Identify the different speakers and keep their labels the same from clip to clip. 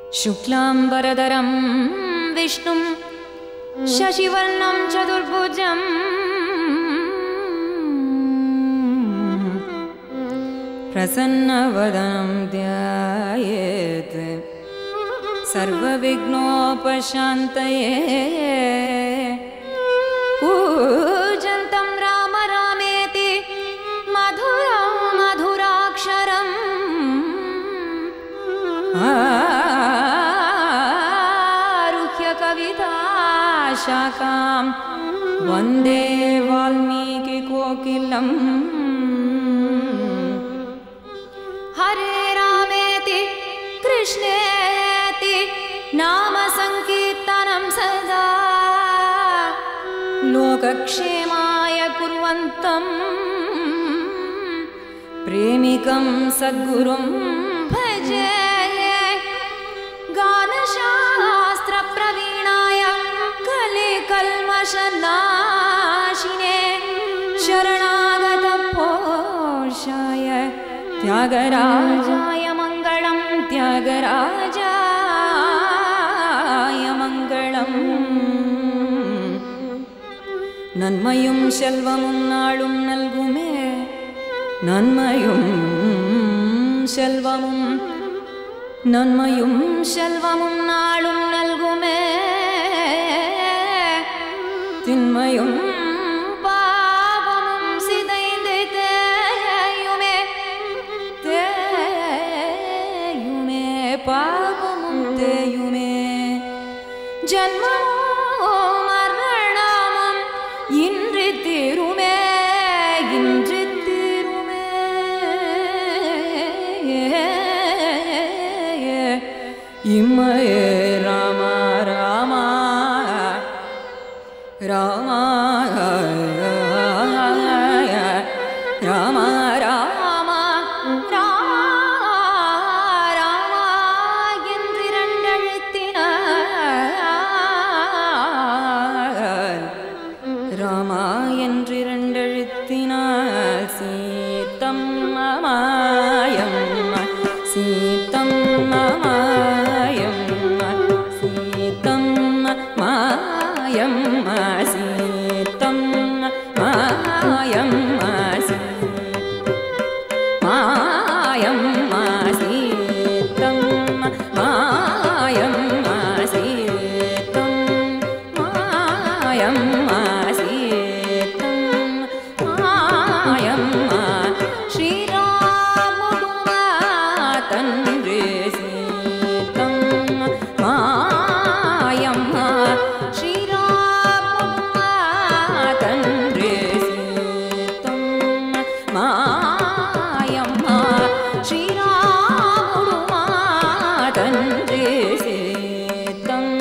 Speaker 1: शुक्लाम्बरधरं विष्णुं शशिवर्णं चतुर्भुजम् प्रसन्नवदनं ध्यायेत् सर्वविघ्नोपशान्तये पूजन्तं राम रामेति मधुरं मधुराक्षरम् आरुह्य कविता शाखां वन्दे वाल्मीकिकोकिलम् हरे रामेति कृष्णेति नाम सङ्कीर्तनं सदा लोकक्षेमाय कुर्वन्तं प्रेमिकं सद्गुरुं भजे गानशास्त्रप्रवीणाय कलिकल्मषनाशिने शरणागतपोषाय त्यागराजाय मङ्गलं त्यागराजाय मङ्गलम् நன்மையும் செல்வமும் நாளும் நல்குமே நன்மையும் செல்வமும் நன்மையும் செல்வமும் நாளும் நல்குமே திண்மையும் பாவமும் சிதைந்து தேயுமே தேயுமே பாவமும் தேயுமே ஜன்மமோ மரணமும் இன்று தீருமே இன்று தீருமே இம்மையே ராம ராம ராம ராம ராம ராம என்று இரண்டழுத்தினார் ராமா என்று இரண்டழுத்தினார் சீத்தம் மாயம் சீத்தம் மாயம் சீத்தம் மாயம் சீத்தம் மாயம் மாயம் சீத்தம் மாயம் சீத்தம் மாயம் சீத்தம் மாயம் ஸ்ரீராமுடு மாதன்றே சீத்தம் மாயம் ஸ்ரீராமுடு மாதன்றே சீத்தம் மாயம் ஸ்ரீராமுடு மாதன்றே சீத்தம்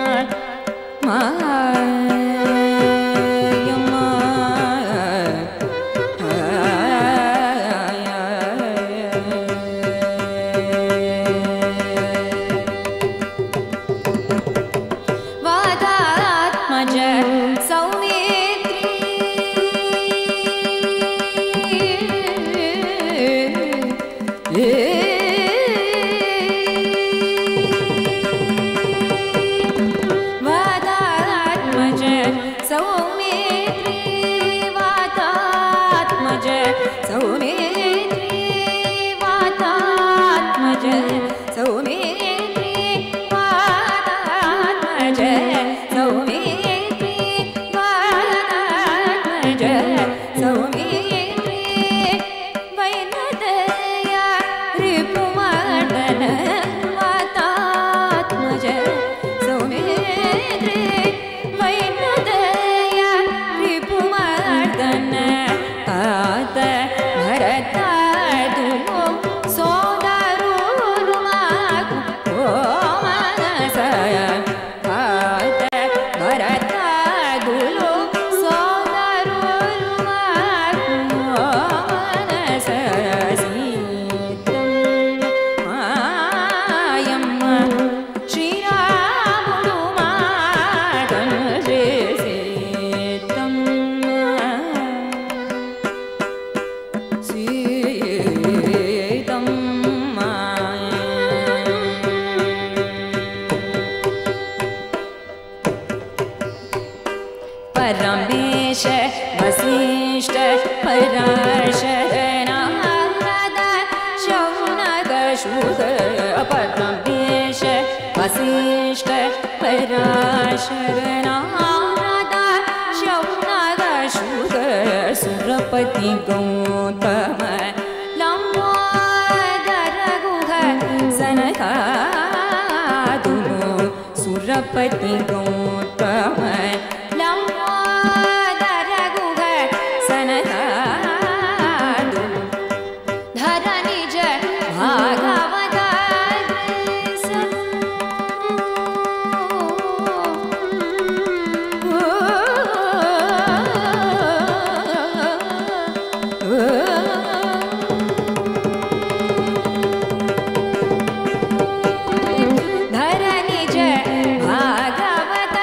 Speaker 1: वादात्मज सौमित्री वादात्मज परमेश वसिष्ठ पराशर नारद शौनक शुक परमेश वसिष्ठ पराशर नारद शौनक शुक सुरपति गौतम लम्बोदर गुह सनकादुनो सुरपति गौतम लम्बोदर गुह सनकादुनो धर निज भागवत धर निज भागवत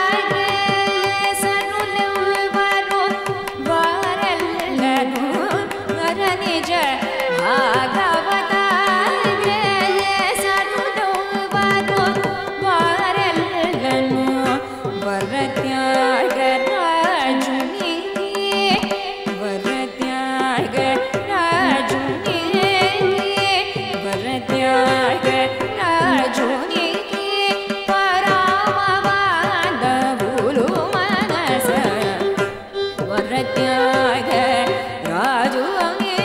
Speaker 1: सरुलवरु वरल्लनु धर निज भागवत सरुलवरु वरल्लनु वरत्याग राजुनी वरत्याग राजुनी वरत्याग राजुनी परामवादवुलु मनस वरत्याग राजुनी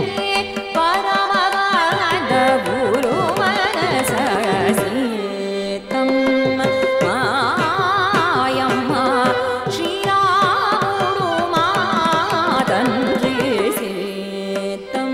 Speaker 1: परामवादवुलु मनस सीतं मायम्म श्रीरामुडु मातन्त्री सीतं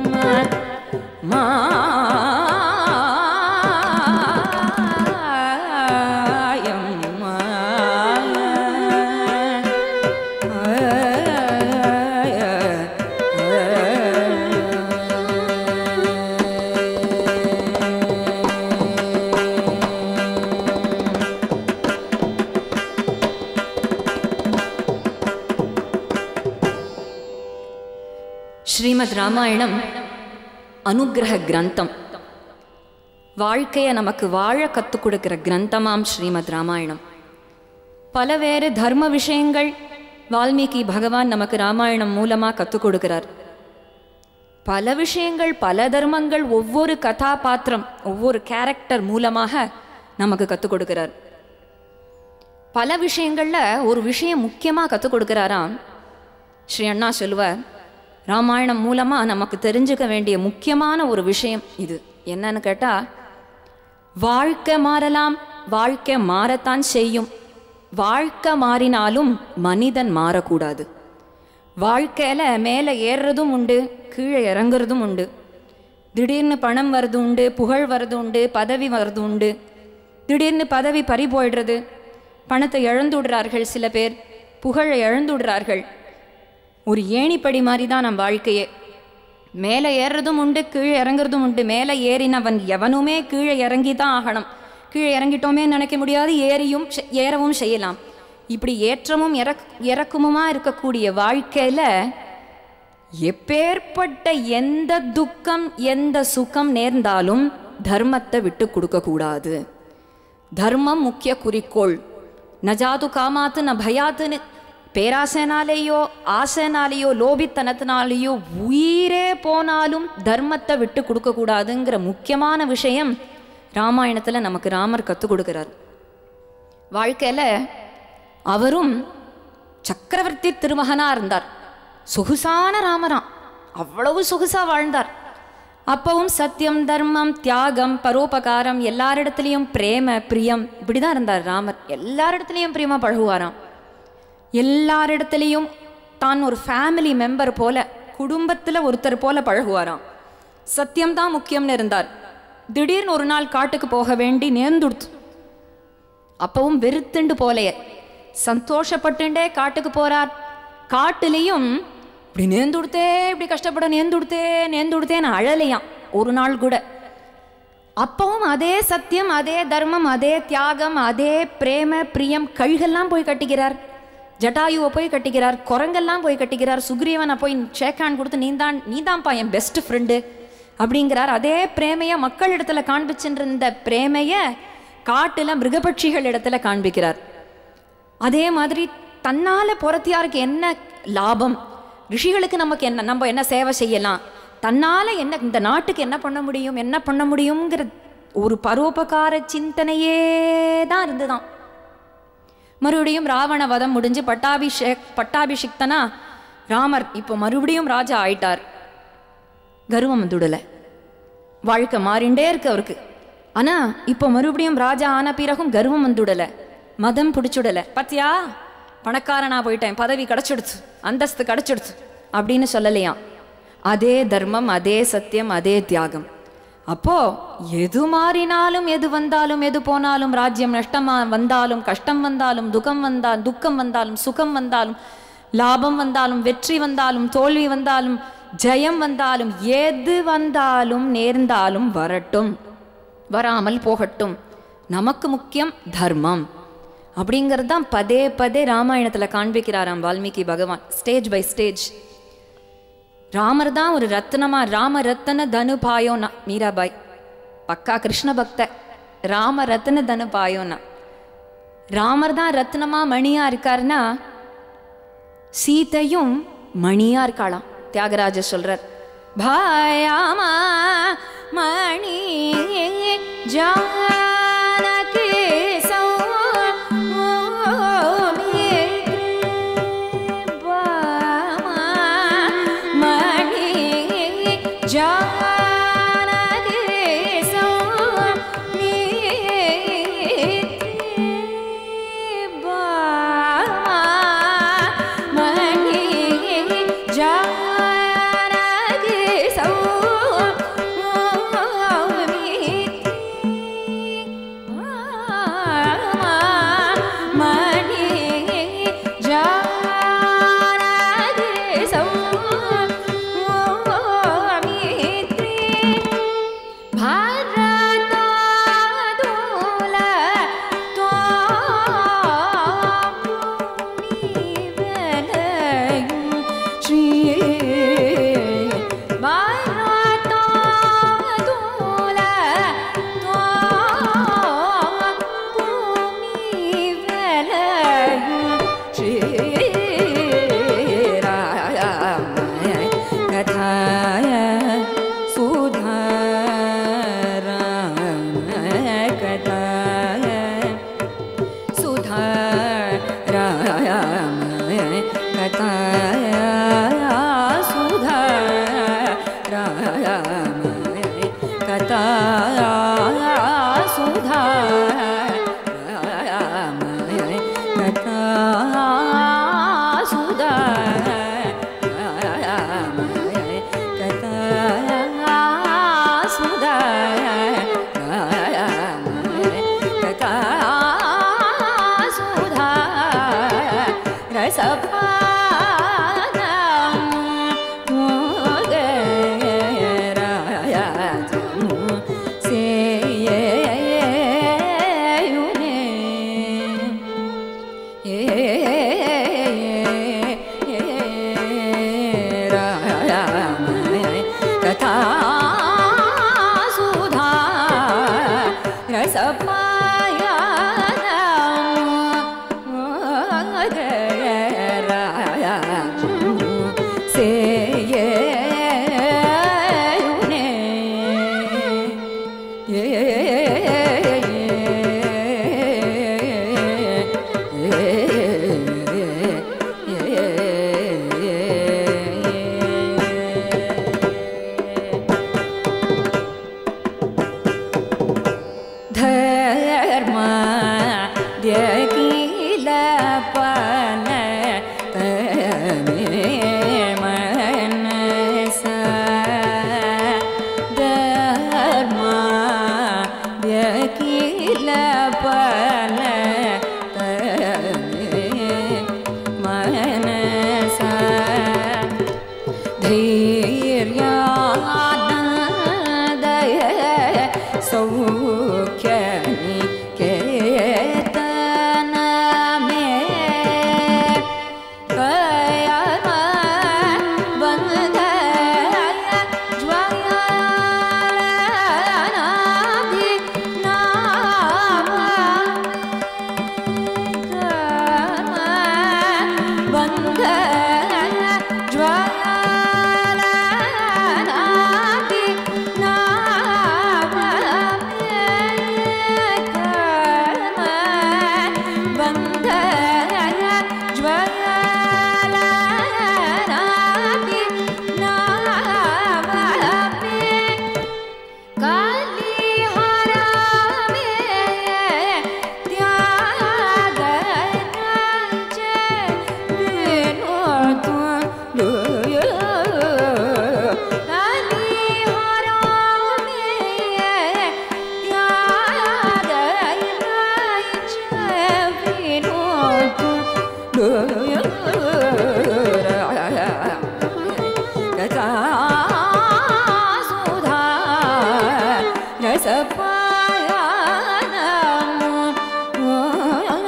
Speaker 1: ஸ்ரீமத் ராமாயணம் அனுக்கிரக கிரந்தம் வாழ்க்கையை நமக்கு வாழ கற்றுக் கொடுக்கிற கிரந்தமாம் ஸ்ரீமத் ராமாயணம் பலவேறு தர்ம விஷயங்கள் வால்மீகி பகவான் நமக்கு ராமாயணம் மூலமாக கற்றுக் கொடுக்கிறார் பல விஷயங்கள் பல தர்மங்கள் ஒவ்வொரு கதாபாத்திரம் ஒவ்வொரு கேரக்டர் மூலமாக நமக்கு கற்றுக் கொடுக்கிறார் பல விஷயங்களில் ஒரு விஷயம் முக்கியமாக கற்றுக் கொடுக்கிறாராம் ஸ்ரீ அண்ணா சொல்லுவார் ராமாயணம் மூலமாக நமக்கு தெரிஞ்சுக்க வேண்டிய முக்கியமான ஒரு விஷயம் இது என்னன்னு கேட்டால் வாழ்க்கை மாறலாம் வாழ்க்கை மாறத்தான் செய்யும் வாழ்க்கை மாறினாலும் மனிதன் மாறக்கூடாது வாழ்க்கையில் மேலே ஏறுறதும் உண்டு கீழே இறங்குறதும் உண்டு திடீர்னு பணம் வர்றது உண்டு புகழ் வர்றது உண்டு பதவி வர்றது உண்டு திடீர்னு பதவி பறி போயிடுறது பணத்தை இழந்து விடுறார்கள் சில பேர் புகழை இழந்து விடுறார்கள் ஒரு ஏணிப்படி மாதிரி தான் நம் வாழ்க்கையே மேலே ஏறுறதும் உண்டு கீழே இறங்குறதும் உண்டு மேலே ஏறினவன் எவனுமே கீழே இறங்கி தான் ஆகணும் கீழே இறங்கிட்டோமே நினைக்க முடியாது ஏறியும் செ- ஏறவும் செய்யலாம் இப்படி ஏற்றமும் இறக் இறக்கமுமா இருக்கக்கூடிய வாழ்க்கையில எப்பேற்பட்ட எந்த துக்கம் எந்த சுகம் நேர்ந்தாலும் தர்மத்தை விட்டு கொடுக்க கூடாது தர்மம் முக்கிய குறிக்கோள் நஜாது காமாத்து ந பயாத்துன்னு பேராசைனாலேயோ ஆசைனாலேயோ லோபித்தனத்தினாலேயோ உயிரே போனாலும் தர்மத்தை விட்டு கொடுக்க கூடாதுங்கிற முக்கியமான விஷயம் ராமாயணத்தில் நமக்கு ராமர் கற்றுக் கொடுக்கிறார் வாழ்க்கையில் அவரும் சக்கரவர்த்தி திருமகனா இருந்தார் சொகுசான ராமராம் அவ்வளவு சொகுசா வாழ்ந்தார் அப்பவும் சத்தியம் தர்மம் தியாகம் பரோபகாரம் எல்லாரிடத்துலையும் பிரேம பிரியம் இப்படிதான் இருந்தார் ராமர் எல்லாரிடத்துலையும் பிரியமா பழகுவாராம் எல்லாரிடத்துலையும் தான் ஒரு ஃபேமிலி மெம்பர் போல குடும்பத்தில் ஒருத்தர் போல பழகுவாராம் சத்தியம்தான் முக்கியம்னு இருந்தார் திடீர்னு ஒரு நாள் காட்டுக்கு போக வேண்டி நேர்ந்துடுத்து அப்பவும் வெறுத்துண்டு போலைய சந்தோஷப்பட்டுண்டே காட்டுக்கு போறார் காட்டுலேயும் இப்படி நேர்ந்து கொடுத்தே இப்படி கஷ்டப்பட நேர்ந்து கொடுத்தே நேர்ந்து கொடுத்தேன்னு அழலையாம் ஒரு நாள் கூட அப்பவும் அதே சத்தியம் அதே தர்மம் அதே தியாகம் அதே பிரேம பிரியம் கழுகெல்லாம் போய் கட்டிக்கிறார் ஜட்டாயுவை போய் கட்டிக்கிறார் குரங்கெல்லாம் போய் கட்டிக்கிறார் சுக்ரீவனை போய் ஷேக்கான் கொடுத்து நீதான் நீதான்ப்பா என் பெஸ்ட் ஃப்ரெண்டு அப்படிங்கிறார் அதே பிரேமையை மக்கள் இடத்துல காண்பிச்சுருந்த பிரேமையை காட்டுல மிருகபட்சிகள் இடத்துல காண்பிக்கிறார் அதே மாதிரி தன்னால புறத்தியாருக்கு என்ன லாபம் ரிஷிகளுக்கு நமக்கு என்ன நம்ம என்ன சேவை செய்யலாம் தன்னால என்ன இந்த நாட்டுக்கு என்ன பண்ண முடியும் என்ன பண்ண முடியுங்கிற ஒரு பரோபகார சிந்தனையே தான் இருந்துதான் மறுபடியும் ராவண வதம் முடிஞ்சு பட்டாபிஷேக் பட்டாபிஷிக்தனா ராமர் இப்போ மறுபடியும் ராஜா ஆயிட்டார் கர்வம் வந்துடல வாழ்க்கை மாறிண்டே இருக்கு அவருக்கு ஆனா இப்போ மறுபடியும் ராஜா ஆன பிறகும் கர்வம் வந்துடல மதம் பிடிச்சுடல பாத்தியா பணக்காரனா போயிட்டேன் பதவி கிடைச்சிடுச்சு அந்தஸ்து கிடைச்சிடுச்சு அப்படின்னு சொல்லலையாம் அதே தர்மம் அதே சத்தியம் அதே தியாகம் அப்போ எது மாறினாலும் எது வந்தாலும் எது போனாலும் ராஜ்யம் நஷ்டமா வந்தாலும் கஷ்டம் வந்தாலும் துக்கம் வந்தால் துக்கம் வந்தாலும் சுகம் வந்தாலும் லாபம் வந்தாலும் வெற்றி வந்தாலும் தோல்வி வந்தாலும் ஜெயம் வந்தாலும் எது வந்தாலும் நேர்ந்தாலும் வரட்டும் வராமல் போகட்டும் நமக்கு முக்கியம் தர்மம் அப்படிங்கிறது தான் பதே பதே ராமாயணத்துல காண்பிக்கிறாராம் வால்மீகி பகவான் ஸ்டேஜ் பை ஸ்டேஜ் ராமர் தான் ஒரு ரத்னமா ராம ரத்தன தனு பாயோனா மீராபாய் பக்கா கிருஷ்ண பக்த ராம ரத்ன தனு பாயோனா ராமர் தான் ரத்னமா மணியா இருக்காருன்னா சீதையும் மணியா இருக்காளாம் தியாகராஜர் சொல்றார் பாயாமா மணி ஜானகி சௌமித்ரி பாமா மணி ஜானகி சௌமித்ரி பாமா மணி ஜானகி கதாய சுதாராம கதாய சுதாராம கதாய சுதாராம கதாய சுதாராம கதாய धर्म द्यकिल पन तमे मनस धर्म द्यकिल पन तमे मनस धैर्यानन्दय सौख्यनि केतन मे कयम बन्धय ज्वलनाभि नाम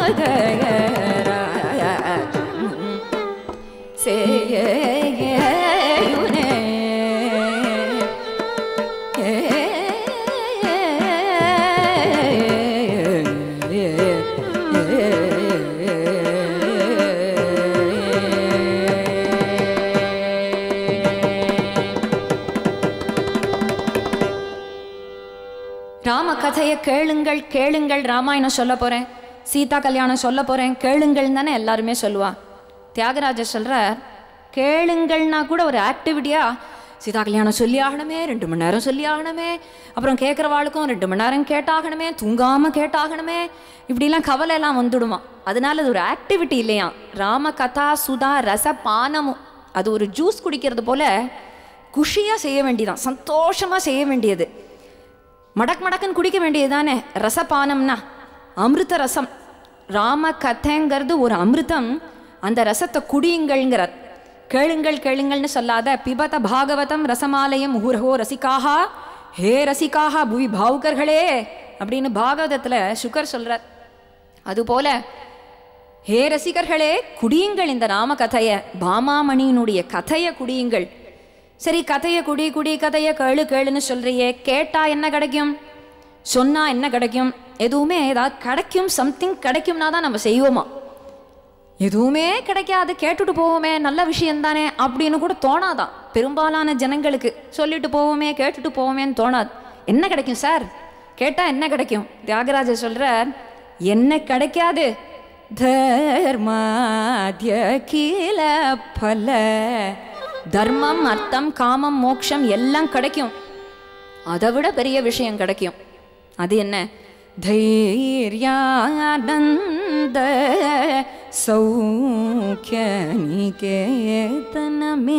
Speaker 1: ராம கதையை கேளுங்கள் கேளுங்கள் ராமாயணம் சொல்ல போறேன் சீதா கல்யாணம் சொல்ல போறேன் கேளுங்கள் தானே எல்லாருமே சொல்லுவா தியாகராஜர் சொல்றார் கேளுங்கள்னா கூட ஒரு ஆக்டிவிட்டியா சீதா கல்யாணம் சொல்லி ஆகணுமே ரெண்டு மணி நேரம் சொல்லி ஆகணுமே அப்புறம் கேட்குறவாளுக்கும் ரெண்டு மணி நேரம் கேட்டாகணுமே தூங்காம கேட்டாகணுமே இப்படிலாம் கவலை எல்லாம் வந்துடுமா அதனால அது ஒரு ஆக்டிவிட்டி இல்லையா ராம கதா சுதா ரச பானமும் அது ஒரு ஜூஸ் குடிக்கிறது போல குஷியாக செய்ய வேண்டியதான் சந்தோஷமாக செய்ய வேண்டியது மடக் மடக்குன்னு குடிக்க வேண்டியது தானே ரசபானம்னா அமிர்த ரசம் ராம கதைங்கிறது ஒரு அமிர்தம் அந்த ரசத்தை குடியுங்கள்ங்கிறார் கேளுங்கள் கேளுங்கள்னு சொல்லாத பிபத பாகவதம் ரசமாலயம் ஊரஹோ ரசிகாஹா ஹே ரசிகாஹா புவி பாவுகர்களே அப்படின்னு பாகவதத்தில் சுகர் சொல்றார் அதுபோல ஹே ரசிகர்களே குடியுங்கள் இந்த ராம கதையை பாமாமணியினுடைய கதையை குடியுங்கள் சரி கதையை குடி குடி கதையை கேளு கேளுன்னு சொல்றியே கேட்டா என்ன கிடைக்கும் சொன்னா என்ன கிடைக்கும் எதுவுமே ஏதாவது கிடைக்கும் சம்திங் கிடைக்கும்னா தான் நம்ம செய்வோமா எதுவுமே கிடைக்காது கேட்டுட்டு போவோமே நல்ல விஷயம் தானே அப்படின்னு கூட தோணாதான் பெரும்பாலான ஜனங்களுக்கு சொல்லிட்டு போவோமே கேட்டுட்டு போவோமேன்னு தோணாது என்ன கிடைக்கும் சார் கேட்டா என்ன கிடைக்கும் தியாகராஜர் சொல்றார் என்ன கிடைக்காது தர்மாத்ய கீழ பல தர்மம் அர்த்தம் காமம் மோட்சம் எல்லாம் கிடைக்கும் அதை விட பெரிய விஷயம் கிடைக்கும் அது என்ன தைரியானந்த சௌக்கிய நிகேதனமே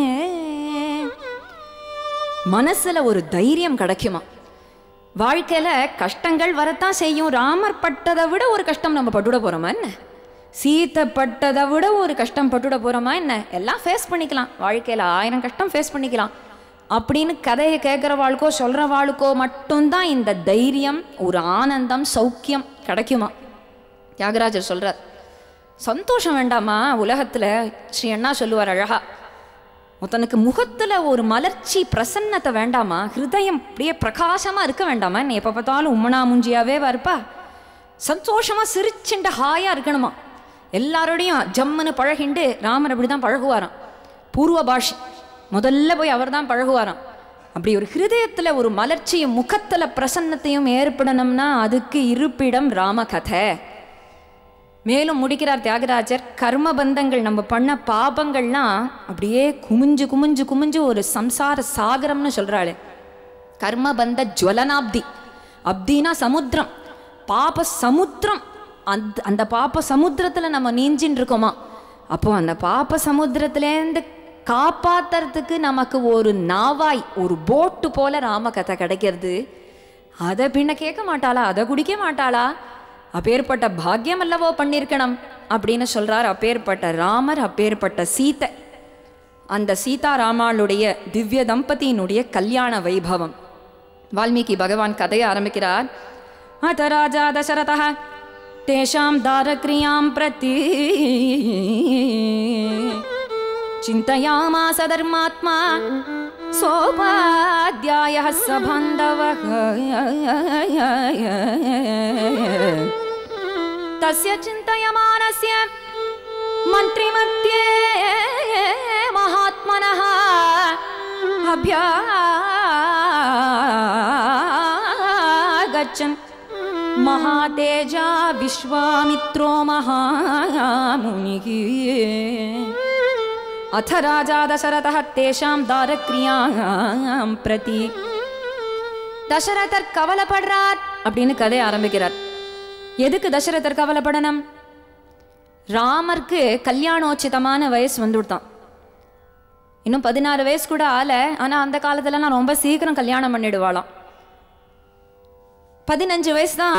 Speaker 1: மனசுல ஒரு தைரியம் கிடைக்குமா வாழ்க்கையில கஷ்டங்கள் வரத்தான் செய்யும் ராமர் பட்டதை விட ஒரு கஷ்டம் நம்ம பட்டுட போறோமா என்ன சீத்தை பட்டதை விட ஒரு கஷ்டம் பட்டுட போறோமா என்ன எல்லாம் ஃபேஸ் பண்ணிக்கலாம் வாழ்க்கையில ஆயிரம் கஷ்டம் ஃபேஸ் பண்ணிக்கலாம் அப்படின்னு கதையை கேட்குறவாளுக்கோ சொல்கிறவாளுக்கோ மட்டும்தான் இந்த தைரியம் ஒரு ஆனந்தம் சௌக்கியம் கிடைக்குமா தியாகராஜர் சொல்றார் சந்தோஷம் வேண்டாமா உலகத்தில் ஸ்ரீ அண்ணா சொல்லுவார் அழகா ஒருத்தனுக்கு முகத்துல ஒரு மலர்ச்சி பிரசன்னத்தை வேண்டாமா ஹிருதயம் அப்படியே பிரகாசமா இருக்க வேண்டாமா நீ எப்போ பார்த்தாலும் உம்மனா முஞ்சியாவே இருப்பா சந்தோஷமா சிரிச்சுண்டு ஹாயா இருக்கணுமா எல்லாரோடையும் ஜம்முன்னு பழகிண்டு ராமர் அப்படி தான் பழகுவாராம் பூர்வ பாஷி முதல்ல போய் அவர் தான் பழகுவாராம் அப்படி ஒரு ஹிருதயத்துல ஒரு மலர்ச்சியும் முகத்துல பிரசன்னத்தையும் ஏற்படணும்னா அதுக்கு இருப்பிடம் ராம கதை மேலும் முடிக்கிறார் தியாகராஜர் கர்ம பந்தங்கள் நம்ம பண்ண பாபங்கள்லாம் அப்படியே குமிஞ்சு குமிஞ்சு குமிஞ்சு ஒரு சம்சார சாகரம்னு சொல்றாளே கர்மபந்த ஜுவலனாப்தி அப்தினா சமுத்திரம் பாப சமுத்திரம் அந்த அந்த பாப சமுத்திரத்தில் நம்ம நீஞ்சின்னு இருக்கோமா அப்போ அந்த பாப சமுத்திரத்துலேருந்து காப்பாத்துறதுக்கு நமக்கு ஒரு நாவாய் ஒரு போட்டு போல ராமகதை கிடைக்கிறது அதை பின்ன கேட்க மாட்டாளா அதை குடிக்க மாட்டாளா அப்பேற்பட்ட பாக்கியம் அல்லவோ பண்ணியிருக்கணும் அப்படின்னு சொல்றார் அப்பேற்பட்ட ராமர் அப்பேற்பட்ட சீத்தை அந்த சீதாராமாளுடைய திவ்ய தம்பதியினுடைய கல்யாண வைபவம் வால்மீகி பகவான் கதையை ஆரம்பிக்கிறார் அத ராஜா தசரதः தேஷாம் தாரக்ரியாம் பிரதி चिन्तयामास धर्मात्मा सोपाध्यायः स बान्धवः तस्य चिन्तयमानस्य मन्त्रिमध्ये महात्मनः अभ्यागच्छन् महातेजा विश्वामित्रो महामुनिः अथ राजा दशरथः तेषां தாரக்ரியாம் பிரதி தசரதர் கவலைப்படுறார் அப்படின்னு கதை ஆரம்பிக்கிறார் எதுக்கு தசரதர் கவலைப்படணும் ராமருக்கு கல்யாணோச்சிதமான வயசு வந்துவிட்டான் இன்னும் பதினாறு வயசு கூட ஆல ஆனா அந்த காலத்துலலாம் ரொம்ப சீக்கிரம் கல்யாணம் பண்ணிடுவாளாம் பதினஞ்சு வயசு தான்